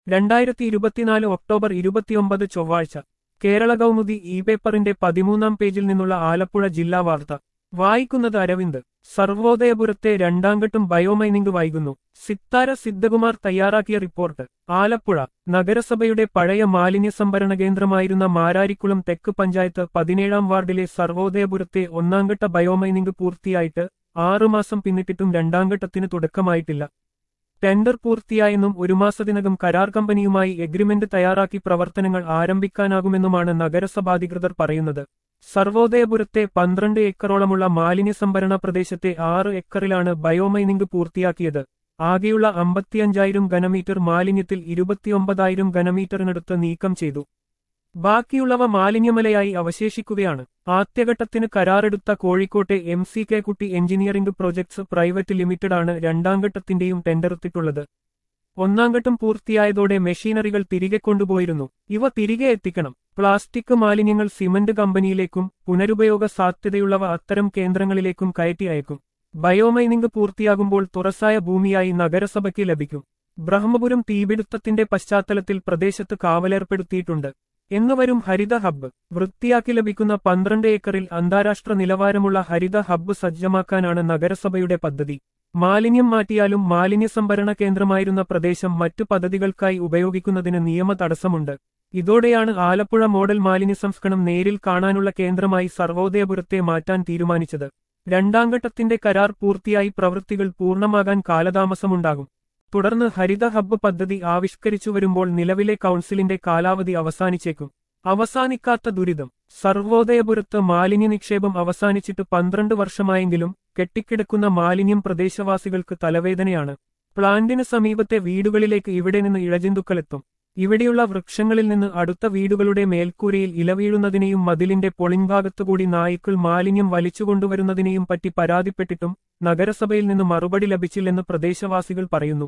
രണ്ടായിരത്തി ഇരുപത്തിനാല് ഒക്ടോബർ ഇരുപത്തിയൊമ്പത് ചൊവ്വാഴ്ച കേരള കൗമുദി ഇ പേപ്പറിന്റെ പതിമൂന്നാം പേജിൽ നിന്നുള്ള ആലപ്പുഴ ജില്ലാ വാർത്ത വായിക്കുന്നത് അരവിന്ദ് സർവോദയപുരത്തെ രണ്ടാംഘട്ടം ബയോമൈനിംഗ് വൈകുന്നു സിത്താര സിദ്ധകുമാർ തയ്യാറാക്കിയ റിപ്പോർട്ട് ആലപ്പുഴ നഗരസഭയുടെ പഴയ മാലിന്യ സംഭരണ കേന്ദ്രമായിരുന്ന മാരാരിക്കുളം തെക്ക് പഞ്ചായത്ത് പതിനേഴാം വാർഡിലെ സർവോദയപുരത്തെ ഒന്നാംഘട്ട ബയോമൈനിംഗ് പൂർത്തിയായിട്ട് ആറുമാസം പിന്നിട്ടിട്ടും രണ്ടാംഘട്ടത്തിന് തുടക്കമായിട്ടില്ല ടെൻഡർ പൂർത്തിയായെന്നും ഒരു മാസത്തിനകം കരാർ കമ്പനിയുമായി എഗ്രിമെന്റ് തയ്യാറാക്കി പ്രവർത്തനങ്ങൾ ആരംഭിക്കാനാകുമെന്നുമാണ് നഗരസഭാധികൃതർ പറയുന്നത് സർവോദയപുരത്തെ പന്ത്രണ്ട് ഏക്കറോളമുള്ള മാലിന്യ സംഭരണ പ്രദേശത്തെ ആറ് ഏക്കറിലാണ് ബയോമൈനിംഗ് പൂർത്തിയാക്കിയത് ആകെയുള്ള അമ്പത്തിയഞ്ചായിരം ഘനമീറ്റർ മാലിന്യത്തിൽ ഇരുപത്തിയൊമ്പതായിരം ഘനമീറ്ററിനടുത്ത് നീക്കം ചെയ്തു ബാക്കിയുള്ളവ മാലിന്യമലയായി അവശേഷിക്കുകയാണ് ആദ്യഘട്ടത്തിന് കരാറെടുത്ത കോഴിക്കോട്ടെ M C K Kutty engineering projects private ലിമിറ്റഡാണ് രണ്ടാംഘട്ടത്തിന്റെയും ടെൻഡറെത്തിട്ടുള്ളത് ഒന്നാംഘട്ടം പൂർത്തിയായതോടെ മെഷീനറികൾ തിരികെ കൊണ്ടുപോയിരുന്നു ഇവ തിരികെ എത്തിക്കണം പ്ലാസ്റ്റിക് മാലിന്യങ്ങൾ സിമന്റ് കമ്പനിയിലേക്കും പുനരുപയോഗ സാധ്യതയുള്ളവ അത്തരം കേന്ദ്രങ്ങളിലേക്കും കയറ്റി അയക്കും ബയോമൈനിംഗ് പൂർത്തിയാകുമ്പോൾ തുറസായ ഭൂമിയായി നഗരസഭയ്ക്ക് ലഭിക്കും ബ്രഹ്മപുരം തീപിടുത്തത്തിന്റെ പശ്ചാത്തലത്തിൽ പ്രദേശത്ത് കാവലേർപ്പെടുത്തിയിട്ടുണ്ട് എന്നുവരും ഹരിത ഹബ്ബ് വൃത്തിയാക്കി ലഭിക്കുന്ന പന്ത്രണ്ട് ഏക്കറിൽ അന്താരാഷ്ട്ര നിലവാരമുള്ള ഹരിത ഹബ്ബ് സജ്ജമാക്കാനാണ് നഗരസഭയുടെ പദ്ധതി മാലിന്യം മാറ്റിയാലും മാലിന്യ സംഭരണ കേന്ദ്രമായിരുന്ന പ്രദേശം മറ്റു പദ്ധതികൾക്കായി ഉപയോഗിക്കുന്നതിന് നിയമ തടസ്സമുണ്ട് ഇതോടെയാണ് ആലപ്പുഴ മോഡൽ മാലിന്യ സംസ്കരണം നേരിൽ കാണാനുള്ള കേന്ദ്രമായി സർവോദയപുരത്തെ മാറ്റാൻ തീരുമാനിച്ചത് രണ്ടാംഘട്ടത്തിന്റെ കരാർ പൂർത്തിയായി പ്രവൃത്തികൾ പൂർണ്ണമാകാൻ കാലതാമസമുണ്ടാകും തുടർന്ന് ഹരിത ഹബ്ബ് പദ്ധതി ആവിഷ്കരിച്ചു വരുമ്പോൾ നിലവിലെ കൗൺസിലിന്റെ കാലാവധി അവസാനിച്ചേക്കും അവസാനിക്കാത്ത ദുരിതം സർവോദയപുരത്ത് മാലിന്യ നിക്ഷേപം അവസാനിച്ചിട്ട് പന്ത്രണ്ട് വർഷമായെങ്കിലും കെട്ടിക്കിടക്കുന്ന മാലിന്യം പ്രദേശവാസികൾക്ക് തലവേദനയാണ് പ്ലാന്റിന് സമീപത്തെ വീടുകളിലേക്ക് ഇവിടെ നിന്ന് ഇഴജന്തുക്കളെത്തും ഇവിടെയുള്ള വൃക്ഷങ്ങളിൽ നിന്ന് അടുത്ത വീടുകളുടെ മേൽക്കൂരയിൽ ഇലവീഴുന്നതിനെയും മതിലിന്റെ പൊളിൻഭാഗത്തുകൂടി നായ്ക്കൾ മാലിന്യം വലിച്ചുകൊണ്ടുവരുന്നതിനെയും പറ്റി പരാതിപ്പെട്ടിട്ടും നഗരസഭയിൽ നിന്ന് മറുപടി ലഭിച്ചില്ലെന്ന് പ്രദേശവാസികൾ പറയുന്നു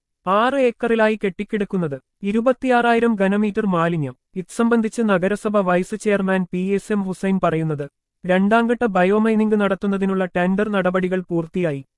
ആറ് ഏക്കറിലായി കെട്ടിക്കിടക്കുന്നത് ഇരുപത്തിയാറായിരം ഘനമീറ്റർ മാലിന്യം ഇത്സംബന്ധിച്ച് നഗരസഭ vice chairman P S M Hussain പറയുന്നത് രണ്ടാംഘട്ട ബയോമൈനിംഗ് നടത്തുന്നതിനുള്ള ടെൻഡർ നടപടികൾ പൂർത്തിയായി